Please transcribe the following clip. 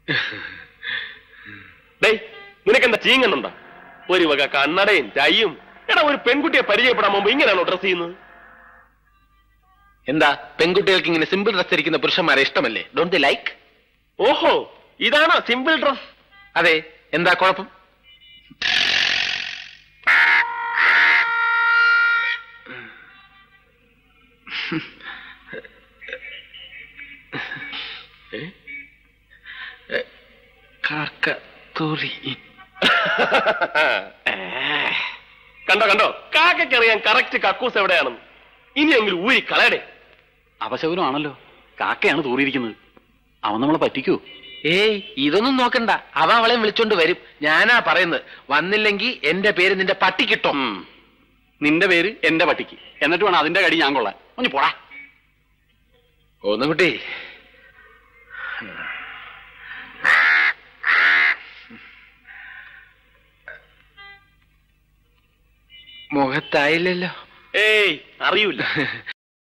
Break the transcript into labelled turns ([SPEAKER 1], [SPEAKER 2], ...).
[SPEAKER 1] ഡേയ് നിനക്കെന്താ ചീങ്ങന്നുണ്ടോ ഒരു വക കണ്ണടയും ചായയും എടാ ഒരു പെൺകുട്ടിയെ പരിചയപ്പെടാൻ മുമ്പ് ഇങ്ങനെയാണോ ഡ്രസ് ചെയ്യുന്നത്
[SPEAKER 2] എന്താ പെൺകുട്ടികൾക്ക് ഇങ്ങനെ സിമ്പിൾ ഡ്രസ് ധരിക്കുന്ന പുരുഷന്മാരെ ഇഷ്ടമല്ലേ ഡോണ്ട് ദി ലൈക്ക്
[SPEAKER 1] ഓഹോ ഇതാണോ സിമ്പിൾ ഡ്രസ്
[SPEAKER 2] അതെ എന്താ കുഴപ്പം കാക്കത്തോറി
[SPEAKER 1] കണ്ടോ കണ്ടോ കാക്കയ്ക്കറിയാൻ കറക്റ്റ് കക്കൂസ് എവിടെയാണെന്ന് ഇനിയെങ്കിലും ഊരി കളയടേ
[SPEAKER 3] അപശകുനമാണല്ലോ കാക്കയാണ് തൂറിയിരിക്കുന്നത് അവൻ നമ്മളെ പറ്റിക്കൂ
[SPEAKER 2] ഏയ് ഇതൊന്നും നോക്കണ്ട അവ അവളെ വിളിച്ചോണ്ട് വരും ഞാനാ പറയുന്നത് വന്നില്ലെങ്കിൽ എന്റെ പേര് നിന്റെ പട്ടി കിട്ടും
[SPEAKER 3] ഉം. നിന്റെ പേര് എന്റെ പട്ടിക്ക് എന്നിട്ട് വേണം അതിന്റെ കടി ഞാൻ കൊള്ളാൻ ഒന്ന് പോടാ
[SPEAKER 2] ഒന്ന് കുട്ടി മുഖത്തായില്ലല്ലോ
[SPEAKER 1] ഏയ് അറിയൂല